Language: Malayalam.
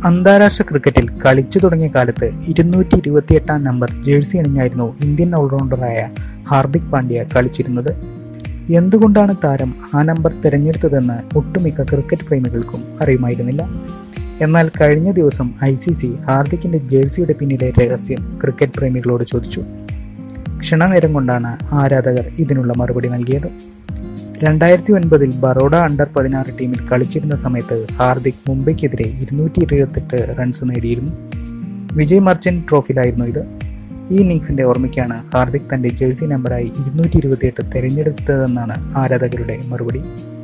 അന്താരാഷ്ട്ര ക്രിക്കറ്റിൽ കളിച്ചു തുടങ്ങിയ കാലത്ത് ഇരുന്നൂറ്റി ഇരുപത്തിയെട്ടാം നമ്പർ ജേഴ്സി അണിഞ്ഞായിരുന്നു ഇന്ത്യൻ ഓൾറൗണ്ടറായ ഹാർദിക് പാണ്ഡ്യ കളിച്ചിരുന്നത് എന്തുകൊണ്ടാണ് താരം ആ നമ്പർ തിരഞ്ഞെടുത്തതെന്ന് ഒട്ടുമിക്ക ക്രിക്കറ്റ് പ്രേമികൾക്കും അറിയുമായിരുന്നില്ല എന്നാൽ കഴിഞ്ഞ ദിവസം ഐ സി സി ഹാർദിക്കിന്റെ ജേഴ്സിയുടെ പിന്നിലെ രഹസ്യം ക്രിക്കറ്റ് പ്രേമികളോട് ചോദിച്ചു ക്ഷണനേരം കൊണ്ടാണ് ആരാധകർ ഇതിനുള്ള മറുപടി നൽകിയത് രണ്ടായിരത്തി ഒൻപതിൽ ബറോഡ അണ്ടർ പതിനാറ് ടീമിൽ കളിച്ചിരുന്ന സമയത്ത് ഹാർദിക് മുംബൈക്കെതിരെ ഇരുന്നൂറ്റി ഇരുപത്തെട്ട് റൺസ് നേടിയിരുന്നു വിജയ് മർച്ചന്റ് ട്രോഫിയിലായിരുന്നു ഇത് ഈ ഇന്നിങ്സിന്റെ ഓർമ്മയ്ക്കാണ് ഹാർദിക് തന്റെ ജേഴ്സി നമ്പറായി ഇരുന്നൂറ്റി ഇരുപത്തിയെട്ട് തിരഞ്ഞെടുത്തതെന്നാണ് ആരാധകരുടെ മറുപടി